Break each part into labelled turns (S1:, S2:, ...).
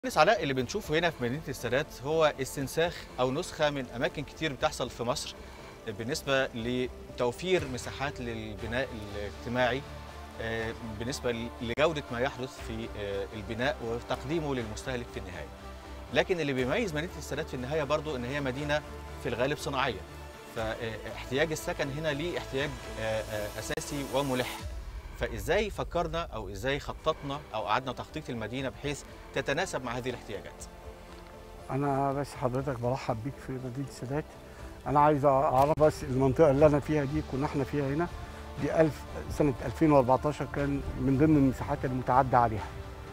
S1: مهندس علاء اللي بنشوفه هنا في مدينه السادات هو استنساخ او نسخه من اماكن كتير بتحصل في مصر بالنسبه لتوفير مساحات للبناء الاجتماعي آه، بالنسبه لجوده ما يحدث في آه، البناء وتقديمه للمستهلك في النهايه. لكن اللي بيميز مدينه السادات في النهايه برضو ان هي مدينه في الغالب صناعيه. فاحتياج السكن هنا ليه احتياج آه، آه، اساسي وملح. فازاي فكرنا او ازاي خططنا او قعدنا تخطيط المدينه بحيث تتناسب مع هذه الاحتياجات
S2: انا بس حضرتك برحب بيك في مدينه السادات انا عايز اعرف بس المنطقه اللي انا فيها دي كنا احنا فيها هنا دي ألف سنه 2014 كان من ضمن المساحات المتعدى عليها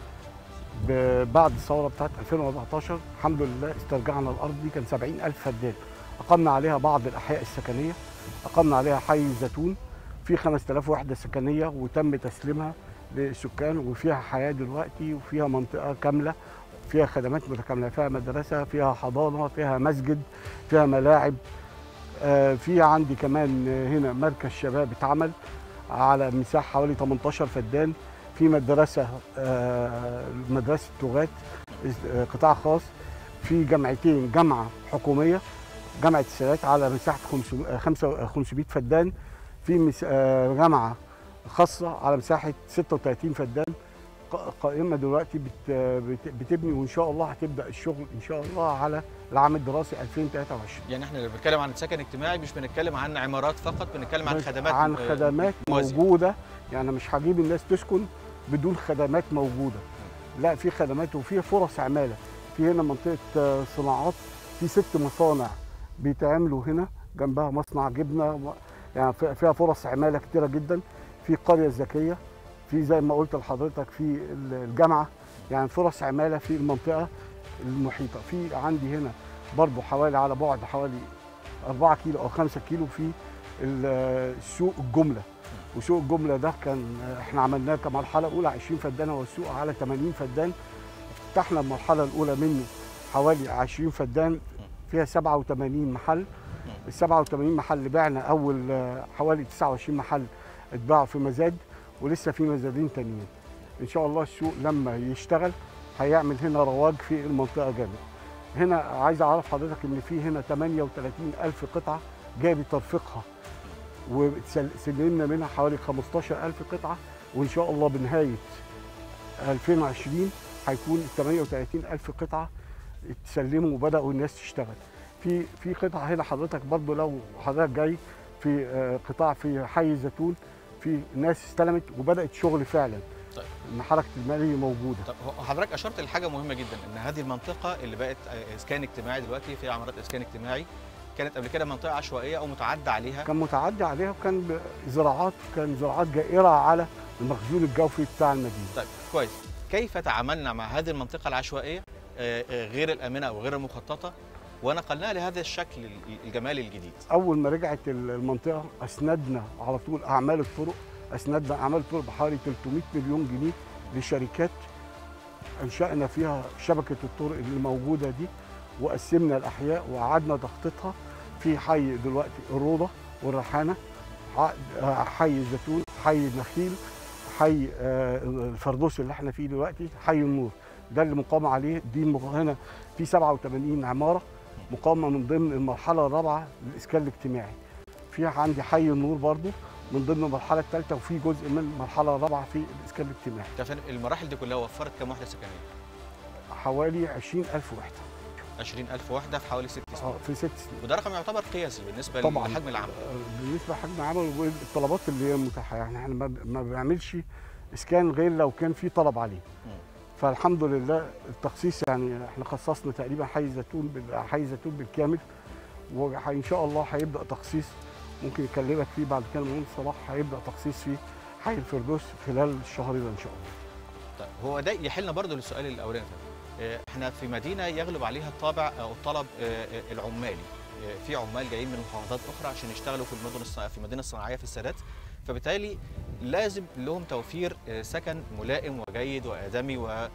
S2: ب- بعد الثوره بتاعت 2014 الحمد لله استرجعنا الارض دي كان 70 الف فدان اقمنا عليها بعض الاحياء السكنيه اقمنا عليها حي الزيتون في 5000 وحده سكنيه وتم تسليمها للسكان وفيها حياه دلوقتي وفيها منطقه كامله فيها خدمات متكامله فيها مدرسه فيها حضانه فيها مسجد فيها ملاعب آه، في عندي كمان هنا مركز شباب اتعمل على مساحه حوالي 18 فدان في مدرسه آه، مدرسه لغات آه، قطاع خاص في جامعتين جامعه حكوميه جامعه السادات على مساحه 500 آه، خمسة- آه، 500 فدان في مس- آه، جامعه خاصه على مساحه 36 فدان ق- قائمه دلوقتي بت بت- بتبني وان شاء الله هتبدا الشغل ان شاء الله على العام الدراسي 2023
S1: يعني احنا اللي بنتكلم عن سكن اجتماعي مش بنتكلم عن عمارات فقط بنتكلم عن
S2: بس
S1: خدمات
S2: عن
S1: آه،
S2: خدمات
S1: موازية.
S2: موجوده يعني مش هجيب الناس تسكن بدون خدمات موجوده لا في خدمات وفي فرص عماله في هنا منطقه آه، صناعات في ست مصانع بيتعملوا هنا جنبها مصنع جبنه و- يعني في- فيها فرص عماله كتيره جدا في قريه ذكيه في زي ما قلت لحضرتك في ال- الجامعه يعني فرص عماله في المنطقه المحيطه في عندي هنا برضو حوالي على بعد حوالي 4 كيلو او 5 كيلو في ال- السوق الجمله وسوق الجمله ده كان احنا عملناه كمرحله اولى 20 فدان هو السوق على 80 فدان فتحنا المرحله الاولى منه حوالي 20 فدان فيها 87 محل ال 87 محل بعنا اول آه، حوالي 29 محل اتباعوا في مزاد ولسه في مزادين تانيين ان شاء الله السوق لما يشتغل هيعمل هنا رواج في المنطقه جامد هنا عايز اعرف حضرتك ان في هنا 38 الف قطعه جاي بترفيقها وسلمنا منها حوالي 15 الف قطعه وان شاء الله بنهايه 2020 هيكون 38 الف قطعه اتسلموا وبداوا الناس تشتغل في في قطعه هنا حضرتك برضو لو حضرتك جاي في آه، قطاع في حي الزيتون في ناس استلمت وبدات شغل فعلا
S1: طيب.
S2: ان حركه الماليه موجوده
S1: طب هو حضرتك اشرت لحاجه مهمه جدا ان هذه المنطقه اللي بقت آه، اسكان اجتماعي دلوقتي فيها عمارات اسكان اجتماعي كانت قبل كده منطقه عشوائيه او متعدى عليها
S2: كان متعدي عليها وكان ب- زراعات كان زراعات جائره على المخزون الجوفي بتاع المدينه
S1: طيب كويس كيف تعاملنا مع هذه المنطقه العشوائيه آه، آه، غير الامنه او غير المخططه ونقلناها لهذا الشكل ال- الجمالي الجديد
S2: اول ما رجعت ال- المنطقه اسندنا على طول اعمال الطرق اسندنا اعمال الطرق بحوالي 300 مليون جنيه لشركات انشانا فيها شبكه الطرق اللي موجوده دي وقسمنا الاحياء وقعدنا تخطيطها في حي دلوقتي الروضه والريحانه ع- آه، حي الزيتون حي النخيل حي آه، الفردوس اللي احنا فيه دلوقتي حي النور ده اللي مقام عليه دي المق- هنا في 87 عماره مقامه من ضمن المرحله الرابعه للاسكان الاجتماعي في عندي حي النور برضو من ضمن المرحله الثالثه وفي جزء من المرحله الرابعه في الاسكان الاجتماعي
S1: طب فين- المراحل دي كلها وفرت كم وحده سكنيه
S2: حوالي 20000 وحده
S1: 20000 وحده في حوالي ست
S2: اه
S1: سنين
S2: في ست سنين
S1: وده رقم يعتبر قياسي بالنسبه
S2: طبعاً.
S1: لحجم العمل
S2: آه، بالنسبه لحجم العمل والطلبات اللي هي متاحه يعني احنا ما- ما بنعملش اسكان غير لو كان في طلب عليه
S1: مم.
S2: فالحمد لله التخصيص يعني احنا خصصنا تقريبا حي الزيتون بال- حي الزيتون بالكامل وان شاء الله هيبدا تخصيص ممكن يكلمك فيه بعد كده مهندس صلاح هيبدا تخصيص فيه حي الفردوس خلال الشهر ده ان شاء الله
S1: طيب هو ده يحلنا برضه للسؤال الاولاني ده. آه، احنا في مدينه يغلب عليها الطابع او الطلب آه، آه، العمالي آه، في عمال جايين من محافظات اخرى عشان يشتغلوا في المدن الصناعيه في المدينه الصناعيه في السادات فبالتالي لازم لهم توفير آه، سكن ملائم وجيد وادمي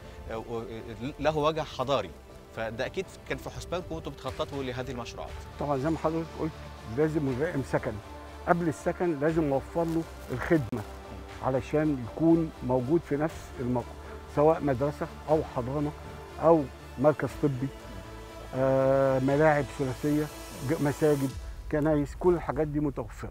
S1: وله وجه حضاري فده اكيد كان في حسبانكم وانتم بتخططوا لهذه المشروعات
S2: طبعا زي ما حضرتك قلت لازم نلائم سكن قبل السكن لازم نوفر له الخدمه علشان يكون موجود في نفس الموقع سواء مدرسه او حضانه او مركز طبي آه، ملاعب ثلاثيه ج- مساجد كنايس كل الحاجات دي متوفره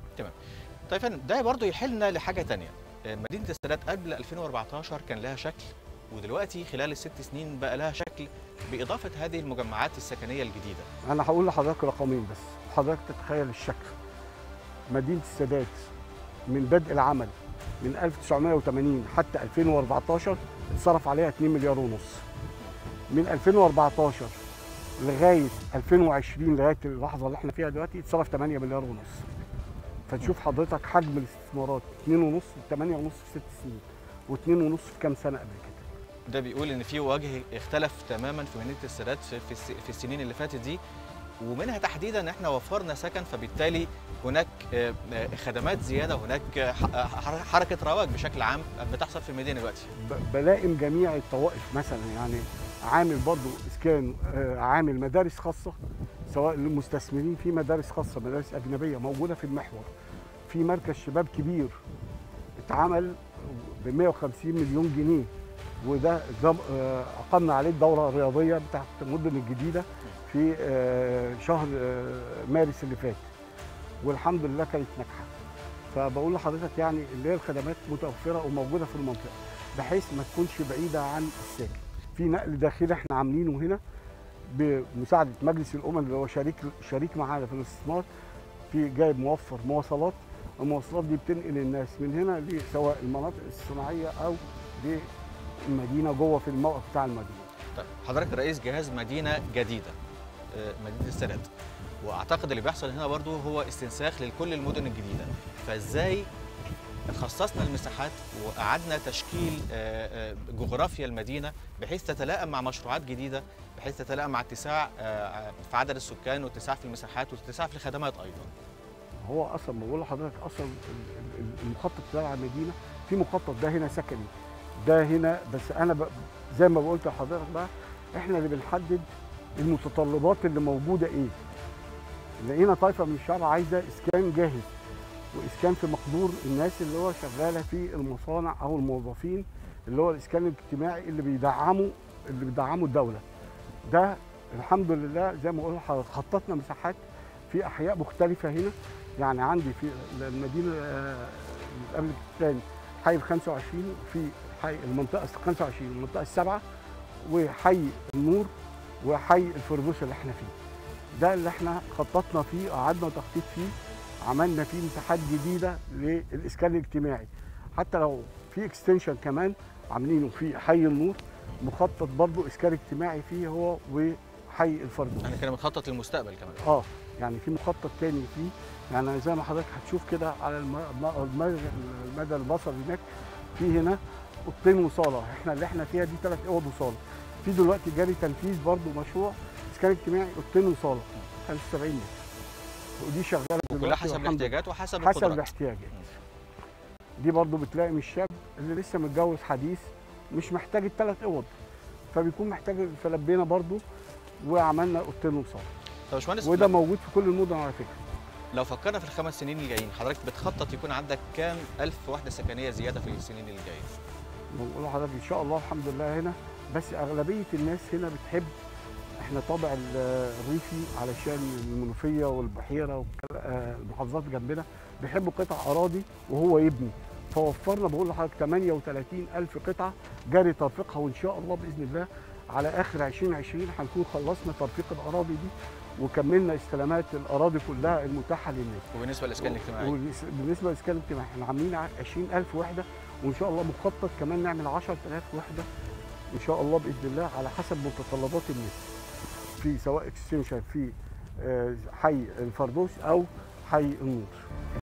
S1: طيب يا فندم ده برضه يحيلنا لحاجه تانية آه، مدينه السادات قبل 2014 كان لها شكل ودلوقتي خلال الست سنين بقى لها شكل باضافه هذه المجمعات السكنيه الجديده
S2: انا هقول لحضرتك رقمين بس حضرتك تتخيل الشكل مدينه السادات من بدء العمل من 1980 حتى 2014 اتصرف عليها 2 مليار ونص من 2014 لغايه 2020 لغايه اللحظه اللي احنا فيها دلوقتي اتصرف 8 مليار ونص فتشوف حضرتك حجم الاستثمارات 2 ونص 8 ونص في ست سنين و2 ونص في كام سنه قبل كده
S1: ده بيقول ان في وجه اختلف تماما في مدينه السادات في, في, الس- في السنين اللي فاتت دي ومنها تحديدا ان احنا وفرنا سكن فبالتالي هناك آه، آه، خدمات زياده هناك آه، ح- آه، حر- حركه رواج بشكل عام بتحصل في المدينه دلوقتي
S2: ب- بلائم جميع الطوائف مثلا يعني عامل برضو اسكان آه، عامل مدارس خاصه سواء للمستثمرين في مدارس خاصه مدارس اجنبيه موجوده في المحور في مركز شباب كبير اتعمل ب 150 مليون جنيه وده جم- آه، اقمنا عليه الدوره الرياضيه بتاعت المدن الجديده في آه، شهر آه، مارس اللي فات والحمد لله كانت ناجحه فبقول لحضرتك يعني اللي هي الخدمات متوفره وموجوده في المنطقه بحيث ما تكونش بعيده عن الساكن في نقل داخلي احنا عاملينه هنا بمساعده مجلس الامم اللي هو شريك شريك معانا في الاستثمار في جايب موفر مواصلات المواصلات دي بتنقل الناس من هنا ل- سواء المناطق الصناعيه او للمدينه جوه في الموقف بتاع المدينه
S1: طيب حضرتك رئيس جهاز مدينه جديده آه، مدينه السادات واعتقد اللي بيحصل هنا برضو هو استنساخ لكل المدن الجديده فازاي خصصنا المساحات وقعدنا تشكيل آه، آه، جغرافيا المدينه بحيث تتلائم مع مشروعات جديده بحيث تتلائم مع اتساع آه، في عدد السكان واتساع في المساحات واتساع في الخدمات ايضا
S2: هو اصلا بقول لحضرتك اصلا ال- ال- المخطط بتاع المدينه في مخطط ده هنا سكني ده هنا بس انا ب... زي ما قلت لحضرتك بقى احنا اللي بنحدد المتطلبات اللي موجوده ايه لقينا طائفه من الشعب عايزه اسكان جاهز واسكان في مقدور الناس اللي هو شغاله في المصانع او الموظفين اللي هو الاسكان الاجتماعي اللي بيدعموا اللي بيدعموا الدوله ده الحمد لله زي ما قلت لحضرتك خططنا مساحات في احياء مختلفه هنا يعني عندي في المدينه آه، قبل الثاني حي ال 25 وفي حي المنطقه 25 المنطقه السبعه وحي النور وحي الفردوس اللي احنا فيه ده اللي احنا خططنا فيه قعدنا تخطيط فيه عملنا فيه مساحات جديده للاسكان الاجتماعي حتى لو في اكستنشن كمان عاملينه في حي النور مخطط برضو اسكان اجتماعي فيه هو وحي الفردوس
S1: احنا كنا بنخطط للمستقبل كمان
S2: اه يعني في مخطط تاني فيه يعني زي ما حضرتك هتشوف كده على الم- الم- الم- المدى البصري هناك في هنا اوضتين وصاله احنا اللي احنا فيها دي ثلاث اوض وصاله في دلوقتي جاري تنفيذ برضو مشروع اسكان اجتماعي اوضتين وصاله 75 متر ودي شغاله
S1: وكلها
S2: دلوقتي
S1: حسب
S2: والحمد لله.
S1: الاحتياجات وحسب
S2: حسب
S1: القدرات
S2: الاحتياجات دي برضو بتلائم الشاب اللي لسه متجوز حديث مش محتاج الثلاث اوض فبيكون محتاج فلبينا برضو وعملنا اوضتين وصاله
S1: طب يا باشمهندس
S2: وده موجود في كل المدن على فكره
S1: لو فكرنا في الخمس سنين الجايين حضرتك بتخطط يكون عندك كام ألف وحدة سكنية زيادة في السنين اللي جاية؟
S2: بنقول لحضرتك ان شاء الله الحمد لله هنا بس اغلبيه الناس هنا بتحب احنا طابع ال- الريفي علشان المنوفيه والبحيره والمحافظات جنبنا بيحبوا قطع اراضي وهو يبني فوفرنا بقول لحضرتك 38 الف قطعه جاري ترفيقها وان شاء الله باذن الله على اخر 2020 هنكون خلصنا ترفيق الاراضي دي وكملنا استلامات الاراضي كلها المتاحه للناس
S1: وبالنسبة للإسكان الاجتماعي
S2: وبالنسبه للاسكان الاجتماعي احنا عاملين 20000 وحده وان شاء الله مخطط كمان نعمل 10000 وحده ان شاء الله باذن الله على حسب متطلبات الناس في سواء اكستنشن في آه، حي الفردوس او حي النور